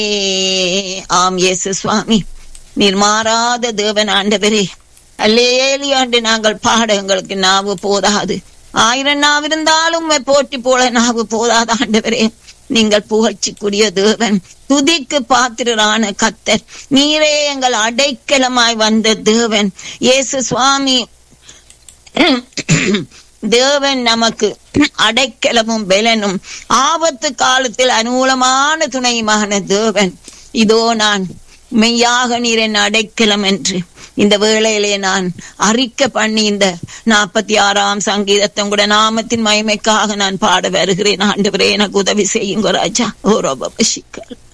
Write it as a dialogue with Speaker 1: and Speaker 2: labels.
Speaker 1: ஆம் இயேசு சுவாமி நீர் மாறாத தேவன் ஆண்டவரே அல்லேலியாண்டு நாங்கள் பாட எங்களுக்கு நாவு போதாது ஆயிரம் நாவு இருந்தாலும் உம்மை போட்டி போல நாவு போதாது ஆண்டவரே நீங்கள் புகழ்ச்சிக்குரிய தேவன் துதிக்கு பாத்திரரான கத்தர் நீரே எங்கள் அடைக்கலமாய் வந்த தேவன் இயேசு சுவாமி தேவன் நமக்கு அடைக்கலமும் பெலனும் ஆபத்து காலத்தில் அனுகூலமான துணையுமான தேவன் இதோ நான் மெய்யாக நீர் என் அடைக்கலம் என்று இந்த வேளையிலே நான் அறிக்கை பண்ணி இந்த நாற்பத்தி ஆறாம் சங்கீதத்தை கூட நாமத்தின் மகிமைக்காக நான் பாட வருகிறேன் ஆண்டவரே எனக்கு உதவி செய்யுங்க ராஜா ஓ ரொம்ப சிக்கல்